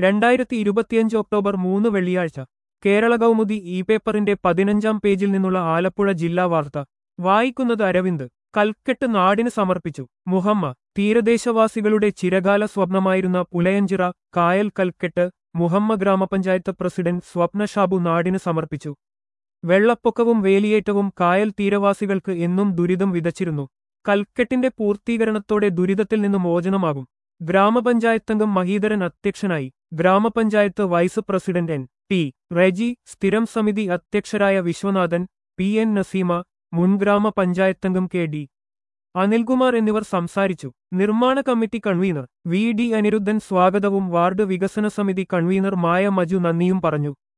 രണ്ടായിരത്തി ഇരുപത്തിയഞ്ച് ഒക്ടോബർ മൂന്ന് വെള്ളിയാഴ്ച കേരള കൗമുദി ഇ പേപ്പറിന്റെ പതിനഞ്ചാം പേജിൽ നിന്നുള്ള ആലപ്പുഴ ജില്ലാ വാർത്ത വായിക്കുന്നത് അരവിന്ദ് കൽക്കെട്ട് നാടിന് സമർപ്പിച്ചു മുഹമ്മ തീരദേശവാസികളുടെ ചിരകാല സ്വപ്നമായിരുന്ന പുലയഞ്ചിറ കായൽ കൽക്കെട്ട് മുഹമ്മ ഗ്രാമപഞ്ചായത്ത് പ്രസിഡന്റ് സ്വപ്ന ഷാബു നാടിന് സമർപ്പിച്ചു വെള്ളപ്പൊക്കവും വേലിയേറ്റവും കായൽ തീരവാസികൾക്ക് എന്നും ദുരിതം വിതച്ചിരുന്നു കൽക്കെട്ടിന്റെ പൂർത്തീകരണത്തോടെ ദുരിതത്തിൽ നിന്ന് മോചനമാകും ഗ്രാമപഞ്ചായത്തംഗം മഹീധരൻ അധ്യക്ഷനായി ഗ്രാമപഞ്ചായത്ത് vice president N T Reji സ്ഥിരം സമിതി അധ്യക്ഷരായ വിശ്വനാഥൻ പി എൻ നസീമ മുൻ ഗ്രാമപഞ്ചായത്തംഗം കെ ഡി അനിൽകുമാർ എന്നിവർ സംസാരിച്ചു നിർമ്മാണ committee convener V D Aniruddhan സ്വാഗതവും വാർഡ് വികസന സമിതി കൺവീനർ മായ മജു നന്ദിയും പറഞ്ഞു